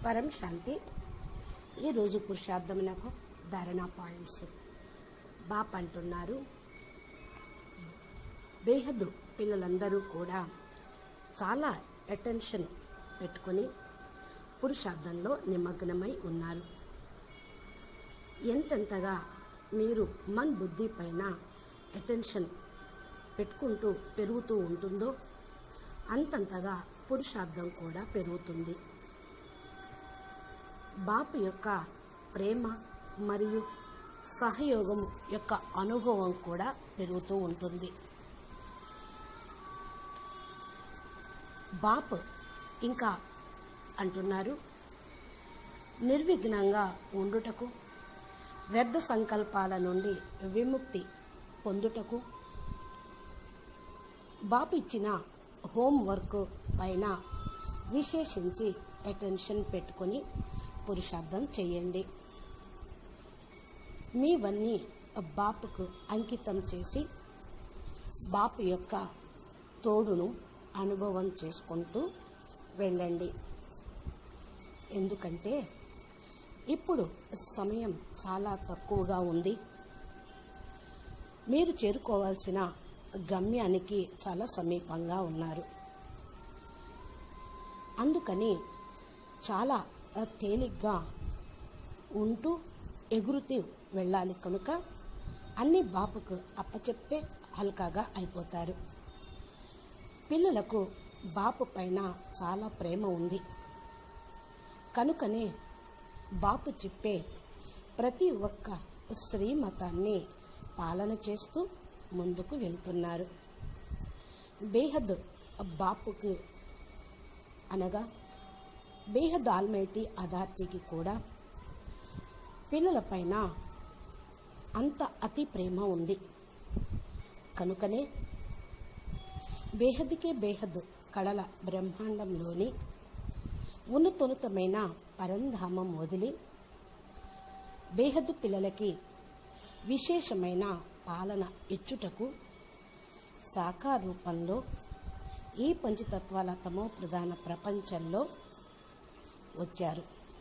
పరం శాంతి ఈరోజు పురుషార్థమునకు ధారణ పాయింట్స్ బాప్ అంటున్నారు బేహద్దు పిల్లలందరూ కూడా చాలా అటెన్షన్ పెట్టుకొని పురుషార్థంలో నిమగ్నమై ఉన్నారు ఎంతెంతగా మీరు మన్ బుద్ధి పైన అటెన్షన్ పెట్టుకుంటూ పెరుగుతూ ఉంటుందో అంతంతగా పురుషార్థం కూడా పెరుగుతుంది బాపు యొక్క ప్రేమ మరియు సహయోగం యొక్క అనుభవం కూడా పెరుగుతూ ఉంటుంది బాప్ ఇంకా అంటున్నారు నిర్విఘ్నంగా ఉండుటకు వ్యర్థ సంకల్పాల నుండి విముక్తి పొందుటకు బాపు ఇచ్చిన హోంవర్క్ పైన విశేషించి అటెన్షన్ పెట్టుకొని పురుషార్థం చేయండి మీవన్నీ బాపుకు అంకితం చేసి బాపు యొక్క తోడును అనుభవం చేసుకుంటూ వెళ్ళండి ఎందుకంటే ఇప్పుడు సమయం చాలా తక్కువగా ఉంది మీరు చేరుకోవాల్సిన గమ్యానికి చాలా సమీపంగా ఉన్నారు అందుకని చాలా తేలిగ్గా ఉంటూ ఎగురుతూ వెళ్ళాలి కనుక అన్ని బాపుకు అప్పచెప్తే హల్కాగా అయిపోతారు పిల్లలకు బాపు పైన చాలా ప్రేమ ఉంది కనుకనే బాపు చెప్పే ప్రతి ఒక్క శ్రీమతాన్ని పాలన చేస్తూ ముందుకు వెళ్తున్నారు బేహద్ బాపుకు అనగా బేహద్ ఆల్మైటీ అథారిటీకి కూడా పిల్లలపైన అంత అతి ప్రేమ ఉంది కనుకనే బేహద్కే బేహద్ కళల బ్రహ్మాండంలోని ఉన్నతోన్నతమైన పరంధామం వదిలి బేహద్దు పిల్లలకి విశేషమైన పాలన ఇచ్చుటకు సాకార రూపంలో ఈ పంచతత్వాల తమో ప్రధాన ప్రపంచంలో వచ్చారు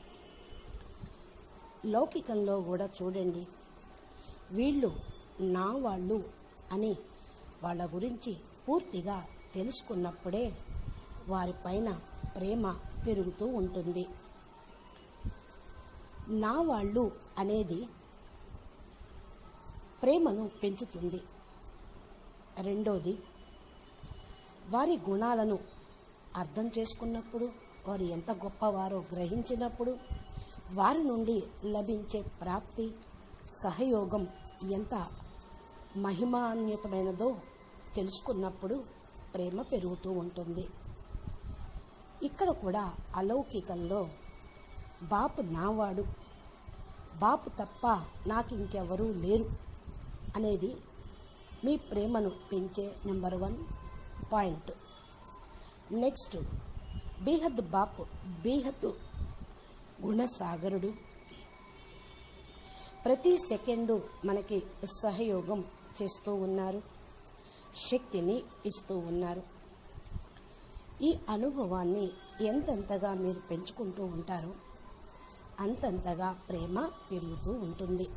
లౌకికంలో కూడా చూడండి వీళ్ళు నా వాళ్ళు అని వాళ్ళ గురించి పూర్తిగా తెలుసుకున్నప్పుడే వారిపైన ప్రేమ పెరుగుతూ ఉంటుంది నా వాళ్ళు అనేది ప్రేమను పెంచుతుంది రెండోది వారి గుణాలను అర్థం చేసుకున్నప్పుడు వారు ఎంత గొప్పవారో గ్రహించినప్పుడు వారి నుండి లభించే ప్రాప్తి సహయోగం ఎంత మహిమాన్వితమైనదో తెలుసుకున్నప్పుడు ప్రేమ పెరుగుతూ ఉంటుంది ఇక్కడ కూడా అలౌకికంలో బాపు నావాడు బాపు తప్ప నాకు ఇంకెవరూ లేరు అనేది మీ ప్రేమను పెంచే నెంబర్ వన్ పాయింట్ నెక్స్ట్ బీహద్ బాపు బీహద్ గుణసాగరుడు ప్రతి సెకండు మనకి సహయోగం చేస్తూ ఉన్నారు శక్తిని ఇస్తూ ఉన్నారు ఈ అనుభవాన్ని ఎంతెంతగా మీరు పెంచుకుంటూ ఉంటారో అంతంతగా ప్రేమ పెరుగుతూ ఉంటుంది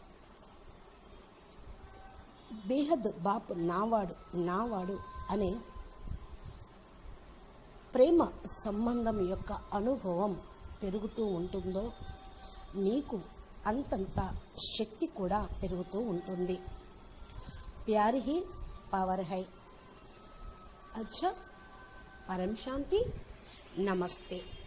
బేహద్ బాప్ నావాడు నావాడు అనే ప్రేమ సంబంధం యొక్క అనుభవం పెరుగుతూ ఉంటుందో మీకు అంతంత శక్తి కూడా పెరుగుతూ ఉంటుంది ప్యార్ హీ పవర్ హై అచ్చా పరం శాంతి నమస్తే